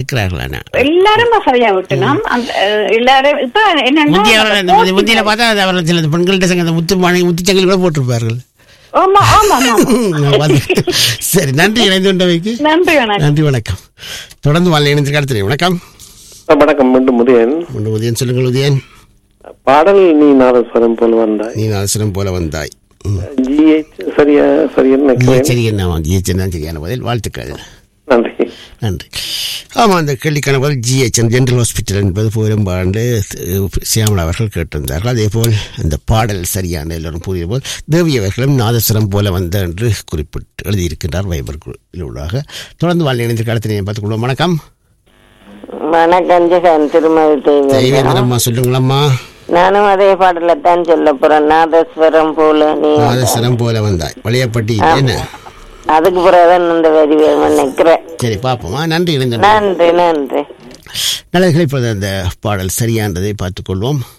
இருக்கிறார்களா எல்லாரும் சரியா விட்டணும் அந்த அஹ், எல்லாரும் இப்ப முந்தைய அவர்கள் இந்த முந்தி- முந்தியில என்னன்னா பார்த்தா அது அவர்கள் சில பெண்கள்கிட்ட சங்க அந்த முத்து மாணி முத்துச்சங்கில் கூட போட்டிருப்பார்கள் ஆமா ஆமா ஆமா நான் பார்த்துக்கிட்டேன். சரி நன்றி இணைந்து கொண்டவைக்கு நன்றி வணக்கம் நன்றி வணக்கம் தொடர்ந்து வாழ் இணைந்து அடுத்த வணக்கம் வணக்கம் மீண்டும் உதயன் ஒன்று உதயன் சொல்லுங்கள் உதயன் பாடல் நீ நாதஸ்வரம் போல் வந்தாய் நீ நாசனம் போல வந்தாய் ம். ஜிஹெச் சரியா சரியா நினைக்கிறேன் சரி என்ன ஜிஹெச் தான் சரியான பதில் வாழ்த்துக்கள் நன்றி நன்றி ஆமாம் அந்த கேள்விக்கான பதில் ஜிஹெச்என் ஜென்ரல் ஹாஸ்பிட்டல் என்பது போயிரும்பாண்டு சியாமலா அவர்கள் கேட்டிருந்தார்கள் அதே போல் அந்த பாடல் சரியான எல்லோரும் கூறிய போல் தேவி அவர்களும் நாதஸ்வரம் போல வந்த என்று குறிப்பிட்டு எழுதியிருக்கின்றார் வைபர் ஊடாக தொடர்ந்து வாழ் இணைந்த காலத்தினை பார்த்துக் கொள்வோம் வணக்கம் வணக்கம் ஜெகன் திருமதி தேவி தெய்வேந்திரம்மா சொல்லுங்களம்மா நானும் அதே பாடல தான் சொல்ல போறேன் நாதஸ்வரம் போல நீ நாதஸ்வரம் போல வந்தாய் வளையப்பட்டி என்ன அதுக்கு பிறகுதான் இந்த வரி வேணும்னு நினைக்கிறேன் சரி பார்ப்போமா நன்றி இணைந்த நன்றி நன்றி நல்லதுகளை இப்போது அந்த பாடல் சரியானதை பார்த்துக்கொள்வோம்